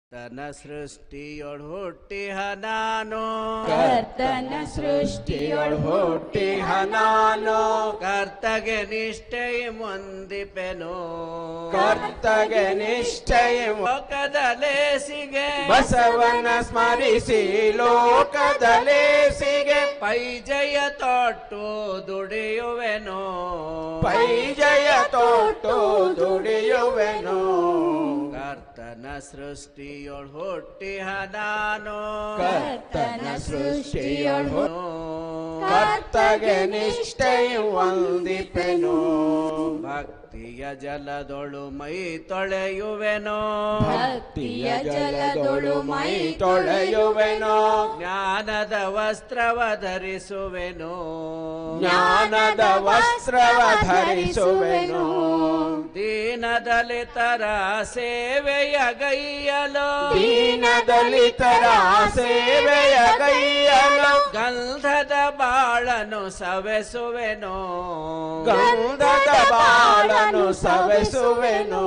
ತನ ಸೃಷ್ಟಿಯೊಳ್ ಹುಟ್ಟಿಹ ನಾನು ಕರ್ತನ ಸೃಷ್ಟಿಯೊಳ್ ಹುಟ್ಟಿಹ ನಾನು ಕರ್ತಗೆ ನಿಷ್ಠೆಯ ಮುಂದಿಪೆನು ಕರ್ತಗೆ ನಿಷ್ಠೆಯ ಲೋಕದಲೇಸಿಗೆ ಬಸವನ ಸ್ಮರಿಸಿ ಲೋಕದಲೇಸಿಗೆ ಪೈಜಯ ತೊಟ್ಟು ದುಡಿಯುವೆನು ಪೈಜಯ ತೊಟ್ಟು ದುಡಿಯುವೆನು ಕರ್ತನ ಸೃಷ್ಟಿಯೊಳ್ ಹುಟ್ಟಿಹ ನಾನು ಕರ್ತನ ಸೃಷ್ಟಿಯೊಳ್ ಹು- ಕರ್ತಗೆ ನಿಷ್ಠೆಯ ವಂದಿಪೆನು ಭಕ್ತಿಯ ಜಲದೊಳು ಮೈ ತೊಳೆಯುವೆನು ಭಕ್ತಿಯ ಜಲದೊಳು ಮೈ ತೊಳೆಯುವೆನು ಜ್ಞಾನದ ವಸ್ತ್ರವ ಧರಿಸುವೆನು ಜ್ಞಾನದ ವಸ್ತ್ರವ ಧರಿಸುವೆನು ದೀನದಲಿತರ ಸೇವೆಯ ಗೈಯಲು ದೀನದಲಿತರ ಸೇವೆಯ ಕೈಯಲು ಗಂಧದ ಬಾಳನು ಸವೆಸುವೆನು ಗಂಧದ ಬಾಳನು ಸವೆಸುವೆನು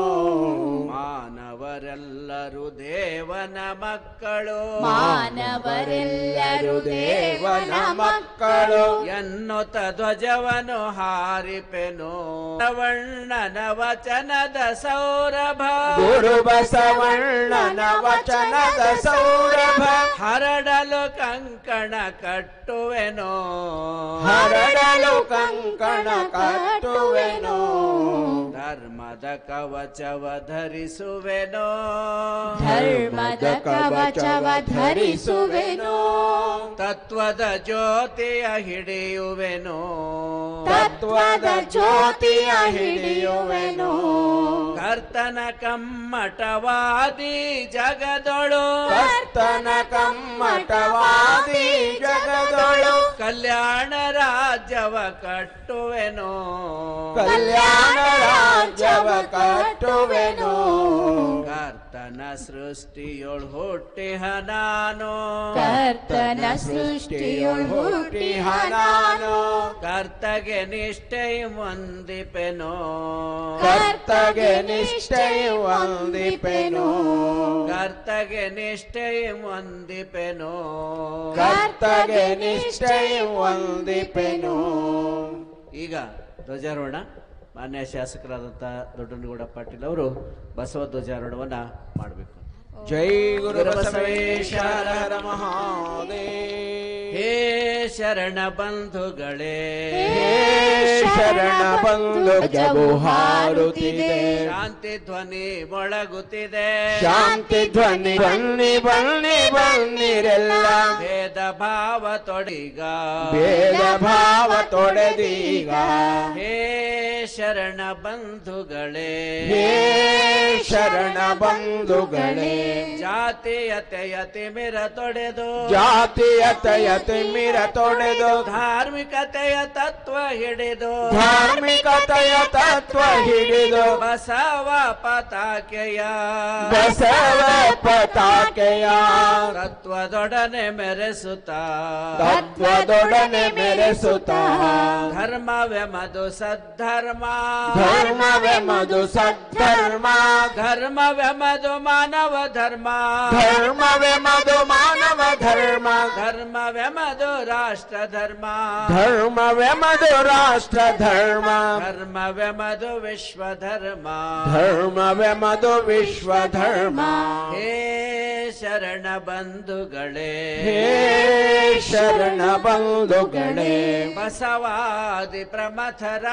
ಮಾನವರೆಲ್ಲರೂ ದೇವನ ಮಕ್ಕಳು ಮಾನವರೆಲ್ಲರೂ ದೇವನ ಮಕ್ಕಳು ಎನ್ನುತ್ತ ಧ್ವಜವನು ಹಾರಿಪೆನು ಬಣ್ಣನ ವಚನದ ಸೌರಭ ಗುರು ಬಸವಣ್ಣನ ವಚನದ ಸೌರಭ ಹರಡಲು ಕಂಕಣ ಕಟ್ಟುವೆನು ಹರಡಲು ಕಂಕಣ ಕಟ್ಟುವೆನು ಧರ್ಮದ ಕವಚವ ಧರಿಸುವೆನು ಧರ್ಮದ ಕವಚವ ಧರಿಸುವೆನು ತತ್ವದ ಜ್ಯೋತಿಯ ಹಿಡಿಯುವೆನು ತತ್ವದ ಜ್ಯೋತಿಯ ಹಿಡಿಯುವೆನು ಕರ್ತನ ಕಮ್ಮಟವಾದಿ ಜಗದೊಳು ಕರ್ತನ ಕಮ್ಮಟವಾದಿ ಜಗದೊಳು ಕಲ್ಯಾಣ ರಾಜ್ಯವ ಕಟ್ಟುವೆನು ಕಲ್ಯಾಣ ರಾಜ್ಯವ ಕಟ್ಟುವೆನು ಕರ್ತನ ಸೃಷ್ಟಿಯೊಳ್ ಹುಟ್ಟಿಹ ನಾನು ಕರ್ತನ ಸೃಷ್ಟಿಯೊಳ್ ಹುಟ್ಟಿಹ ನಾನು ಕರ್ತಗೆ ನಿಷ್ಠೆಯ ವಂದಿಪೆನು ಕರ್ತಗೆ ನಿಷ್ಠೆಯ ವಂದಿಪೆನು ಕರ್ತಗೆ ನಿಷ್ಠೆಯ ವಂದಿಪೆನು ಕರ್ತಗೆ ನಿಷ್ಠೆಯ ವಂದಿಪೆನು ಈಗ ಧ್ವಜಾರೋಹಣ ಮಾನ್ಯ ಶಾಸಕರಾದಂಥ ದೊಡ್ಡನಗೌಡ ಪಾಟೀಲ್ ಅವರು ಬಸವ ಧ್ವಜಾರೋಹಣವನ್ನ ಮಾಡಬೇಕು ಜೈ ಗುರು ಬಸವೇಶ್ವರ ಹರ ಮಹಾದೇವ ಹೇ ಶರಣ ಬಂಧುಗಳೇ ಹೇ ಶರಣ ಬಂಧು ಜಗು ಹಾರುತ್ತಿದೆ ಶಾಂತಿ ಧ್ವನಿ ಮೊಳಗುತ್ತಿದೆ ಶಾಂತಿ ಧ್ವನಿ ಬನ್ನಿ ಬನ್ನಿ ಬನ್ನಿರೆಲ್ಲ ಭೇದ ಭಾವ ತೊಡಿಗ ಭೇದ ಭಾವ ತೊಡೆದೀಗ ಹೇ ಶರಣ ಬಂಧುಗಳೇ ಹೇ ಶರಣ ಬಂಧುಗಳೇ ಜಾತೀಯತೆಯ ತಿಮಿರ ತೊಡೆದು ಜಾತೀಯತೆಯ ತಿಮಿರ ತೊಡೆದು ಧಾರ್ಮಿಕತೆಯ ತತ್ವ ಹಿಡಿದು ಧಾರ್ಮಿಕತೆಯ ತತ್ವ ಹಿಡಿದು ಬಸವ ಪತಾಕೆಯ ಬಸವ ಪತಾಕೆಯ ತತ್ವದೊಡನೆ ಮೆರೆಸುತ್ತಾ ತತ್ವದೊಡನೆ ಮೆರೆಸುತ್ತ ಧರ್ಮವೇ ಮಧು ಸದ್ಧರ್ಮ ಧರ್ಮವೇ ಮಧು ಸದ್ಧರ್ಮ ಧರ್ಮವೇ ಮಧು ಮಾನವ ಧರ್ಮ ಧರ್ಮವೇ ಮಧು ಮಾನವ ಧರ್ಮ ಧರ್ಮವೇ ಮಧು ರಾಷ್ಟ್ರ ಧರ್ಮ ಧರ್ಮವೇ ಮಧು ರಾಷ್ಟ್ರ ಧರ್ಮ ಧರ್ಮವೇ ಮಧು ವಿಶ್ವ ಧರ್ಮ ಧರ್ಮವೇ ಮಧು ವಿಶ್ವ ಧರ್ಮ ಹೇ ಶರಣ ಬಂಧುಗಳೇ ಹೇ ಶರಣ ಬಂಧುಗಳೇ ಬಸವಾದಿ ಪ್ರಮಥರ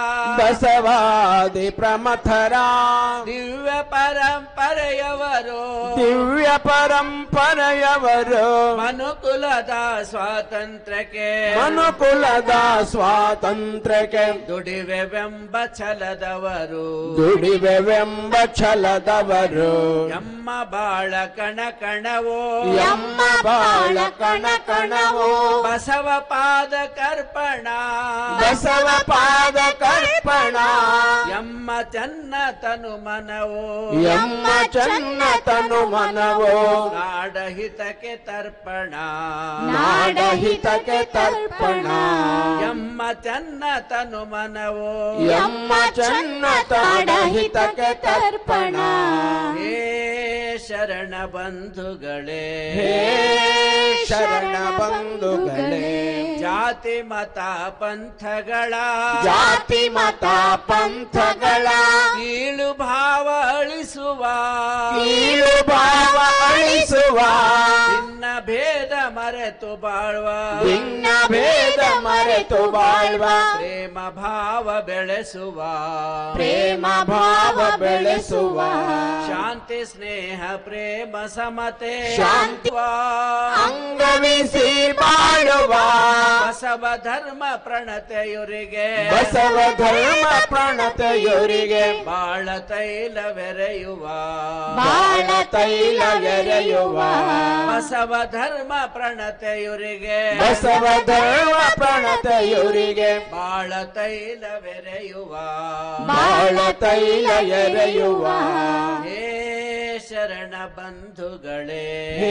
ಬಸವಾದಿ ಪ್ರಮಥರ ದಿವ್ಯ ಪರಂಪರೆಯವರು ದಿವ್ಯ ಪರಂಪರೆಯವರು ಮನುಕುಲದ ಸ್ವಾತಂತ್ರ್ಯಕ್ಕೆ ಮನುಕುಲದ ಸ್ವಾತಂತ್ರ್ಯಕ್ಕೆ ದುಡಿವೆವೆಂಬ ಛಲದವರು ದುಡಿವೆವೆಂಬ ಛಲದವರು ಎಮ್ಮ ಬಾಳ ಕಣ ಕಣವೋ ಎಮ್ಮ ಬಾಳ ಕಣ ಕಣವು ಬಸವ ಪಾದ ಕರ್ಪಣ ಬಸವ ಪಾದ ಕರ್ಪಣ ಎಮ್ಮ ಚನ್ನ ತನು ಮನವೋ ಎಮ್ಮ ಚನ್ನ ತನು ಮನವೋ ನಾಡಹಿತಕ್ಕೆ ತರ್ಪಣ ನಾಡಹಿತಕ್ಕೆ ತರ್ಪಣ ಎಮ್ಮ ಚೆನ್ನ ತನು ಮನವೋ ಎಮ್ಮ ಚನ್ನ ತಾಡಹಿತಕ್ಕೆ ತರ್ಪಣ ಹೇ ಶರಣ ಬಂಧುಗಳೇ ಹೇ ಶರಣ ಬಂಧುಗಳೇ ಜಾತಿ ಮತ ಪಂಥಗಳ ಜಾತಿ ಮತ ಪಂಥಗಳ ಕೀಳು ಭಾವ ಅಳಿಸುವ ಕೀಳು ಭಾವ ಅಳಿಸುವ ಭಿನ್ನ ಭೇದ ಮರೆತು ಬಾಳ್ವ ಭಿನ್ನ ಭೇದ ಮರೆತು ಬಾಳ್ವ ಪ್ರೇಮ ಭಾವ ಬೆಳೆಸುವ ಪ್ರೇಮ ಭಾವ ಬೆಳೆಸುವ ಶಾಂತಿ ಸ್ನೇಹ ಪ್ರೇಮ ಸಮತೆ ಶಾಂತಿ ವಾ. ಅಂಗವಿಸಿ ಬಾಳುವ ಬಸವ ಧರ್ಮ ಪ್ರಣತೆಯುರಿಗೆ ಬಸವ ಧರ್ಮ ಪ್ರಣತೆಯವರಿಗೆ ಬಾಳ ತೈಲವೆರೆಯುವ ಬಾಳ ತೈಲ ಎರೆಯುವ ಬಸವ ಧರ್ಮ ಪ್ರಣತೆಯುರಿಗೆ ಬಸವ ಧರ್ಮ ಪ್ರಣತೆಯವರಿಗೆ ಬಾಳ ತೈಲವೆರೆಯುವ ಬಾಳ ತೈಲ ಎರೆಯುವ ಹೇ ಶರಣ ಬಂಧುಗಳೇ ಹೇ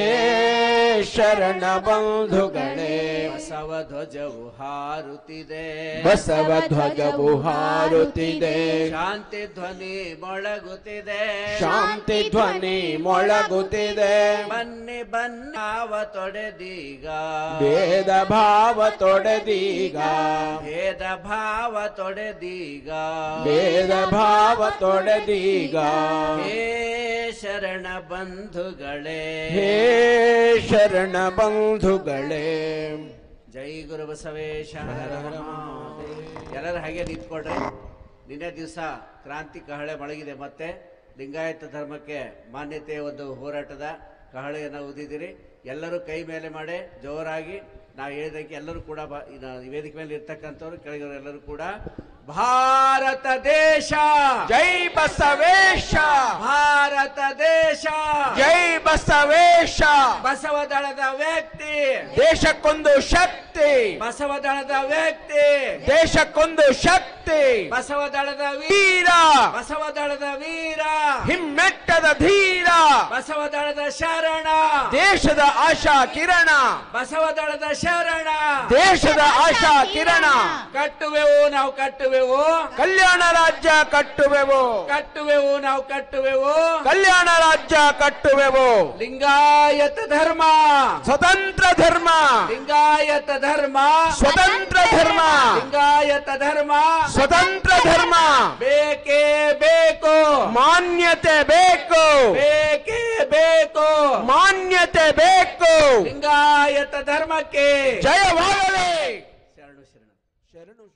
ಶರಣ ಬಂಧುಗಳೇ ಬಸವ ಧ್ವಜವು ಹಾರುತ್ತಿದೆ ಬಸವ ಧ್ವಜವು ಹಾರುತ್ತಿದೆ ಶಾಂತಿ ಧ್ವನಿ ಮೊಳಗುತ್ತಿದೆ ಶಾಂತಿ ಧ್ವನಿ ಮೊಳಗುತ್ತಿದೆ ಬನ್ನಿ ಬನ್ನಾವ ತೊಡೆದೀಗ ಭೇದ ಭಾವ ತೊಡೆದೀಗ ಭೇದ ಭಾವ ತೊಡೆದೀಗ ಭೇದ ಭಾವ ತೊಡೆದೀಗ ಹೇ ಶರಣ ಬಂಧುಗಳೇ ಹೇ ಶರಣ ಬಂಧುಗಳೇ ಜೈ ಗುರು ಬಸವೇಶ ಹರ ಹರ ಮಹಾದೇವ. ಎಲ್ಲರೂ ಹಾಗೆ ನಿಂತ್ಕೊಡ್ರಿ ನಿನ್ನೆ ದಿವಸ ಕ್ರಾಂತಿ ಕಹಳೆ ಮೊಳಗಿದೆ ಮತ್ತೆ ಲಿಂಗಾಯತ ಧರ್ಮಕ್ಕೆ ಮಾನ್ಯತೆ ಒಂದು ಹೋರಾಟದ ಕಹಳೆಯನ್ನು ಊದಿದಿರಿ ಎಲ್ಲರೂ ಕೈ ಮೇಲೆ ಮಾಡಿ ಜೋರಾಗಿ ನಾವು ಹೇಳಿದಂಗೆ ಎಲ್ಲರೂ ಕೂಡ ಬ- ಇನ್ನು ಈ ವೇದಿಕೆ ಮೇಲೆ ಇರ್ತಕ್ಕಂಥವ್ರು ಕೆಳಗಿರೋ ಎಲ್ಲರೂ ಕೂಡ ಭಾರತ ದೇಶ ಜೈ ಬಸವೇಶ ಭಾರತ ದೇಶ ಜೈ ಬಸವೇಶ ಬಸವ ದಳದ ವ್ಯಕ್ತಿ ದೇಶಕ್ಕೊಂದು ಶಕ್ತಿ ಬಸವ ದಳದ ವ್ಯಕ್ತಿ ದೇಶಕ್ಕೊಂದು ಶಕ್ತಿ ಬಸವ ದಳದ ವೀರ ವೀರ ಬಸವ ದಳದ ವೀರ ಹಿಮ್ಮೆಟ್ಟದ ಧೀರ ಬಸವ ದಳದ ಶರಣ ದೇಶದ ಆಶಾ ಕಿರಣ ಬಸವ ದಳದ ಶರಣ ದೇಶದ ಆಶಾ ಕಿರಣ ಕಟ್ಟುವೆವು ನಾವು ಕಟ್ಟುವೆವು ಕಲ್ಯಾಣ ರಾಜ್ಯ ಕಟ್ಟುವೆವು ಕಟ್ಟುವೆವು ನಾವು ಕಟ್ಟುವೆವು ಕಲ್ಯಾಣ ರಾಜ್ಯ ಕಟ್ಟುವೆವು ಲಿಂಗಾಯತ ಧರ್ಮ ಸ್ವತಂತ್ರ ಧರ್ಮ ಲಿಂಗಾಯತ ಧರ್ಮ ಸ್ವತಂತ್ರ ಧರ್ಮ ಲಿಂಗಾಯತ ಧರ್ಮ ಸ್ವತಂತ್ರ ಧರ್ಮ ಬೇಕೇ ಬೇಕು ಮಾನ್ಯತೆ ಬೇಕು ಬೇಕೇ ಬೇಕು ಮಾನ್ಯತೆ ಬೇಕು ಲಿಂಗಾಯತ ಧರ್ಮಕ್ಕೆ ಜಯವಾಗಲಿ ಶರಣು ಶರಣ ಶರಣು